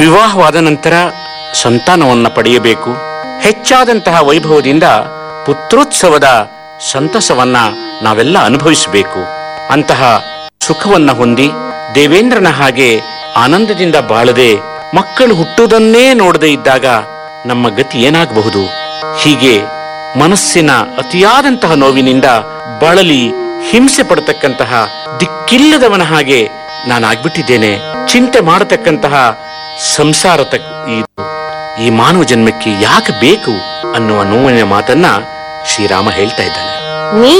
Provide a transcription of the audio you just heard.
ವಿವಾಹವಾದ ನಂತರ ಸಂತಾನವನ್ನ ಪಡೆಯಬೇಕು ಹೆಚ್ಚಾದಂತಹ ವೈಭವದಿಂದ ಪುತ್ರೋತ್ಸವದ ಸಂತಸವನ್ನ ನಾವೆಲ್ಲ ಅನುಭವಿಸಬೇಕು ಅಂತಹ ಸುಖವನ್ನ ಹೊಂದಿ ದೇವೇಂದ್ರನ ಹಾಗೆ ಆನಂದದಿಂದ ಬಾಳದೆ ಮಕ್ಕಳು ಹುಟ್ಟುವುದನ್ನೇ ನೋಡದೇ ಇದ್ದಾಗ ನಮ್ಮ ಗತಿ ಏನಾಗಬಹುದು ಹೀಗೆ ಮನಸ್ಸಿನ ಅತಿಯಾದಂತಹ ನೋವಿನಿಂದ ಬಳಲಿ ಹಿಂಸೆ ಪಡತಕ್ಕಂತಹ ದಿಕ್ಕಿಲ್ಲದವನ ಹಾಗೆ ನಾನಾಗ್ಬಿಟ್ಟಿದ್ದೇನೆ ಚಿಂತೆ ಮಾಡತಕ್ಕಂತಹ ಸಂಸಾರ ತಕ್- ಇದು ಈ ಮಾನವ ಜನ್ಮಕ್ಕೆ ಯಾಕೆ ಬೇಕು ಅನ್ನುವ ನೋವಿನ ಮಾತನ್ನ ಶ್ರೀರಾಮ ಹೇಳ್ತಾ ಇದ್ದಾನೆ ನೀ